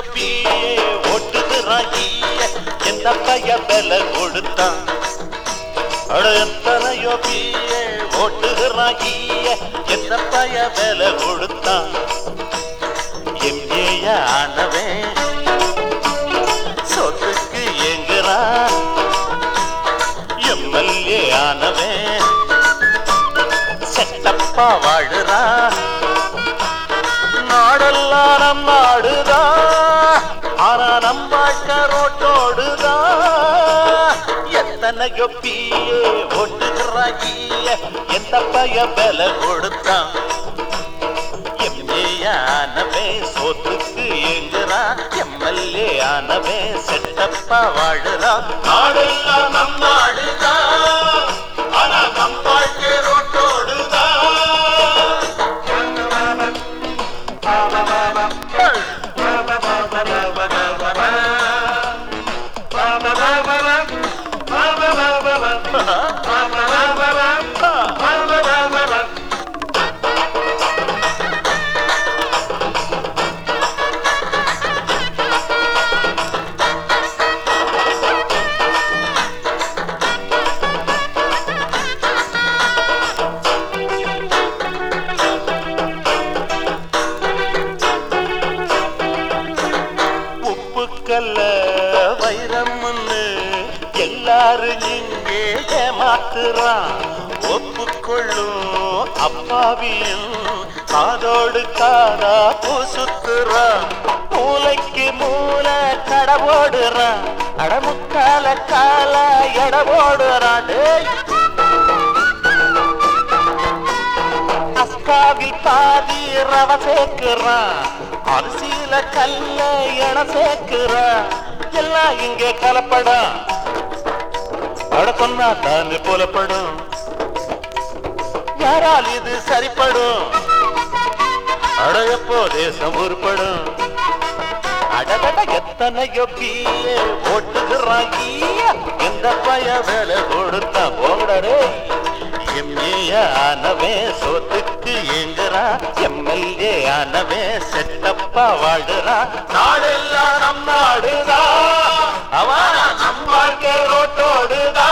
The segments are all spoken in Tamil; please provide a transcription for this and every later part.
யோபியே ஓட்டுகிறான் ஈய எந்த பைய விலை கொடுத்தான் அட எத்தனையோ பிஏ ஓட்டுகிறான் ஈய எந்த பைய விலை கொடுத்தான் எம்ஏய ஆனவன் சொத்துக்கு எங்குறான் எம்எல்ஏ ஆனவன் செட்டப்பா வாழுறான் நாடெல்லாம் நம் நாடுதான் ஆனா நம் வாழ்க்கை ரோட்டோடுதான் எத்தனையோ பிஏ ஓட்டுகிறாய எந்த பைய விலை கொடுத்தான் எம்ஏ ஆனவே சோத்துக்கு ஏங்குறான் எம்எல்ஏ ஆனவே செட்டப்பா வாழுறான் நாடெல்லாம் நம் நாடுதான் ஆனா நம் வாழ்க்கை ரோட்டோடுதான் உப்புக்கல்ல வைரம்னு எல்லாரும் இங்கே ஏமாத்துறான் ஒப்புக்கொள்ளும் அப்பாவியும் காதோடு காதா பூசுத்துறான் மூளைக்கு மூளை கடவோடுறான் அடமுக்கால கால எடவோடுறான் டேய் அஸ்காவில் பாதி ரவ சேர்க்கிறான் அரிசியில கல்ல என சேர்க்கிறான் எல்லாம் இங்கே கலப்படம் அட சொன்னா தானே புலப்படும் யாரால் இது சரிப்படும் அட எப்போ தேசம் உருப்படும் அடகட எத்தனையோ பிஏ ஓட்டுகிறான் ஈய. எந்த பய வேலை கொடுத்தா போங்கடே எம்ஏ ஆனவே சோத்துக்கு ஏங்குறா எம்எல்ஏ ஆனவே செட்டப்பா வாடுறா நாடெல்லாம் நம் நாடுதா அவன் நம் வாழ்க்கை ரோட்டோடுதா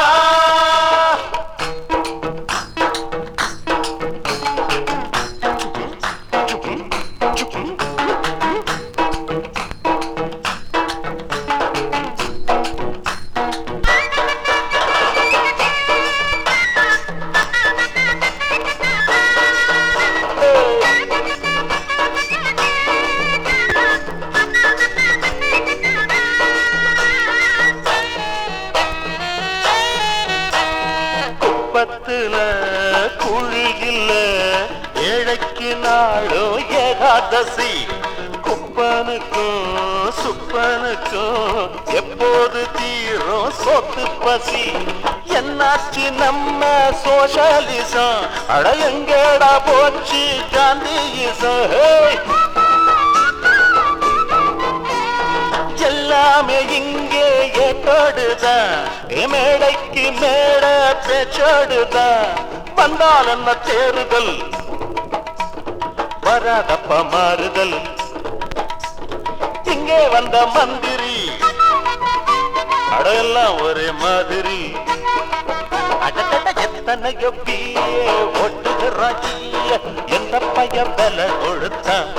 குப்பத்துல குழியில் ஏழைக்கு நாளும் ஏகாதசி குப்பனுக்கும் சுப்பனுக்கும் எப்போது தீரும் சொத்து பசி என்னாச்சு நம்ம சோஷலிசம் அட எங்கடா போச்சு காந்தியிசம் ஹேய் எல்லாமே இங்கே ஏற்றோடுதான் மேடைக்கு மேட பேச்சோடுதான் வந்தால் என்ன தேறுதல் வராதப்ப மாறுதல் இங்கே வந்த மந்திரி அடையெல்லாம் ஒரே மாதிரி அடடட எத்தனையோ பிஏ ஓட்டுகிறாய எந்த பைய விலை கொடுத்தான்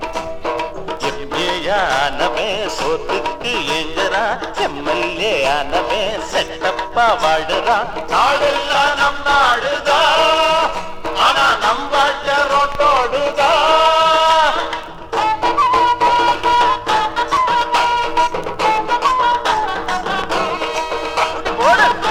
எம்ஏ ஆனவே சோத்துக்கு எங்குறா எம்எல்ஏ ஆனவே செட்டப்பா வாடுறா நாடெல்லாம் நம் நாடுதா ஆனா நம் வாழ்க்கை ரோட்டோடுதா போடு